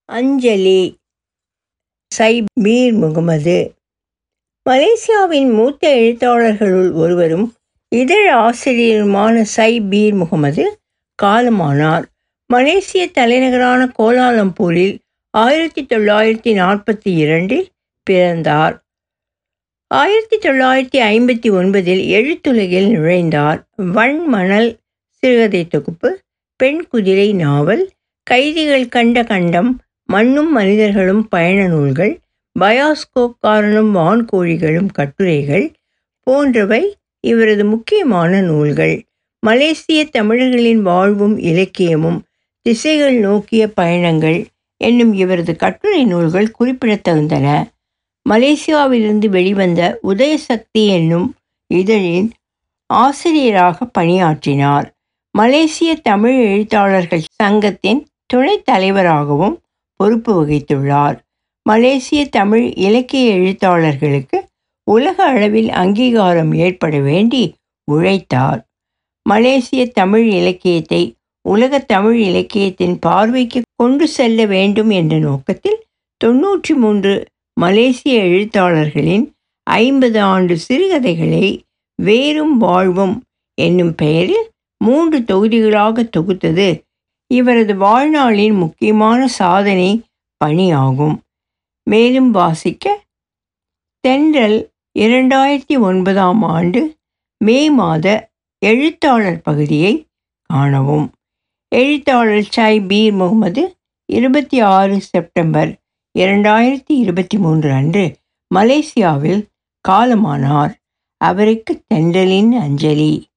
அஞ்சலி சைபீர் முகமது மலேசியாவின் மூத்த எழுத்தாளர்களுள் ஒருவரும் இதழ் ஆசிரியருமான சைபீர் முகமது காலமானார் மலேசிய தலைநகரான கோலாலம்பூரில் ஆயிரத்தி தொள்ளாயிரத்தி நாற்பத்தி இரண்டில் பிறந்தார் ஆயிரத்தி தொள்ளாயிரத்தி ஐம்பத்தி ஒன்பதில் எழுத்துலகில் நுழைந்தார் வன்மணல் சிறுகதை தொகுப்பு பெண் குதிரை நாவல் கைதிகள் கண்ட கண்டம் மண்ணும் மனிதர்களும் பயண நூல்கள் பயாஸ்கோப் காரணம் வான்கோழிகளும் கட்டுரைகள் போன்றவை இவரது முக்கியமான நூல்கள் மலேசிய தமிழர்களின் வாழ்வும் இலக்கியமும் திசைகள் நோக்கிய பயணங்கள் என்னும் இவரது கட்டுரை நூல்கள் குறிப்பிடத்தகுந்தன மலேசியாவிலிருந்து வெளிவந்த உதயசக்தி என்னும் இதழின் ஆசிரியராக பணியாற்றினார் மலேசிய தமிழ் எழுத்தாளர்கள் சங்கத்தின் துணைத் தலைவராகவும் பொறுப்பு வகித்துள்ளார் மலேசிய தமிழ் இலக்கிய எழுத்தாளர்களுக்கு உலக அளவில் அங்கீகாரம் ஏற்பட வேண்டி உழைத்தார் மலேசிய தமிழ் இலக்கியத்தை உலக தமிழ் இலக்கியத்தின் பார்வைக்கு கொண்டு செல்ல வேண்டும் என்ற நோக்கத்தில் தொன்னூற்றி மூன்று மலேசிய எழுத்தாளர்களின் ஐம்பது ஆண்டு சிறுகதைகளை வேரும் வாழ்வும் என்னும் பெயரில் மூன்று தொகுதிகளாக தொகுத்தது இவரது வாழ்நாளின் முக்கியமான சாதனை பணியாகும் மேலும் வாசிக்க தென்றல் இரண்டாயிரத்தி ஒன்பதாம் ஆண்டு மே மாத எழுத்தாளர் பகுதியை காணவும் எழுத்தாளர் சாய் பீர் முகமது இருபத்தி ஆறு செப்டம்பர் இரண்டாயிரத்தி இருபத்தி மூன்று அன்று மலேசியாவில் காலமானார் அவருக்கு தென்றலின் அஞ்சலி